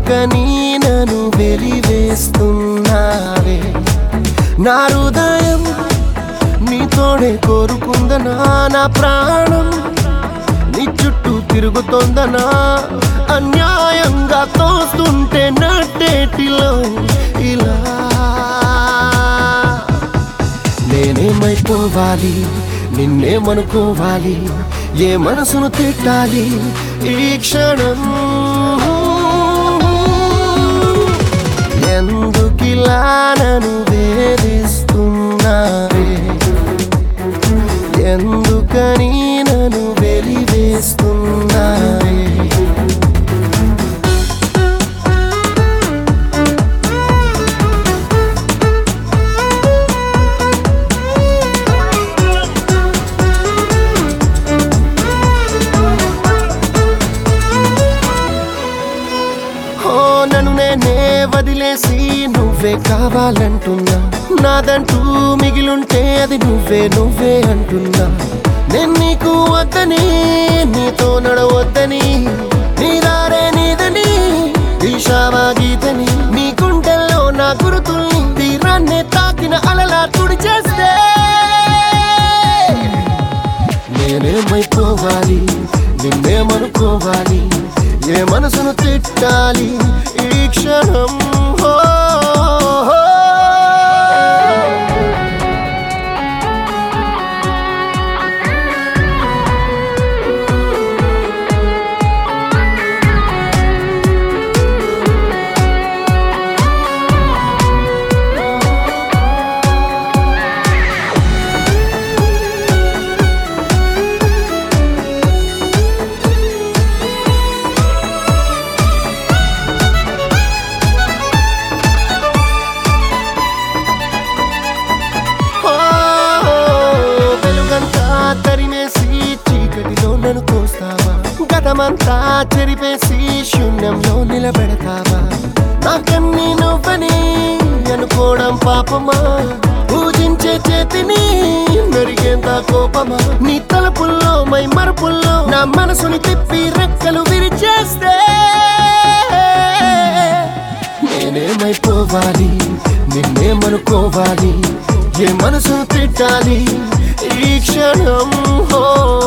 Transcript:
ఎందుకని నన్ను వెలివేస్తున్నావే నా హృదయం నీతోడే కోరుకుందనా నా ప్రాణం నీ చుట్టూ తిరుగుతోందనా అన్యాయంగా తోస్తుంటే నట్టేటిలో ఇలా నేనేమైపోవాలి నిన్నేమనుకోవాలి ఏ మనసును తిట్టాలి ఈ క్షణం ఎందుకిలా నన్ను వేధిస్తున్నావే ఎందుకని నన్ను వెలివేస్తున్నావే ఓ నన్ను నేనే వదిలేసి నువ్వే కావాలంటున్నా నాదంటూ మిగిలుంటే అది నువ్వే నువ్వే అంటున్నా నేను నీకు వద్దని నీతో నడవద్దని నీ దారే నీదని దిశావా గీతని నీ గుండెల్లో నా గురుతుల్ని తీరాన్నే తాకిన అలలా తుడి చేస్తే నేనేమైపోవాలి నిన్నేమనుకోవాలి ఏ మనసును తిట్టాలి ఈ క్షణం హో, హో. ఓ, వెలుగంతా తరిమేసి చీకటిలో నన్ను కోస్తావా గతమంతా చెరిపేసి శూన్యంలో నిలబెడతావా నాకన్నీ నువ్వని అనుకోవడం పాపమా పూజించే చేతిని మెరిగేంత కోపమా నీ తలుపుల్లో మై మరుపుల్లో నా మనసుని తిప్పి రెక్కలు విరిచేస్తే నేనేమైపోవాలి నిన్నేమనుకోవాలి ఏ మనసు తిట్టాలి ఈ క్షణం హో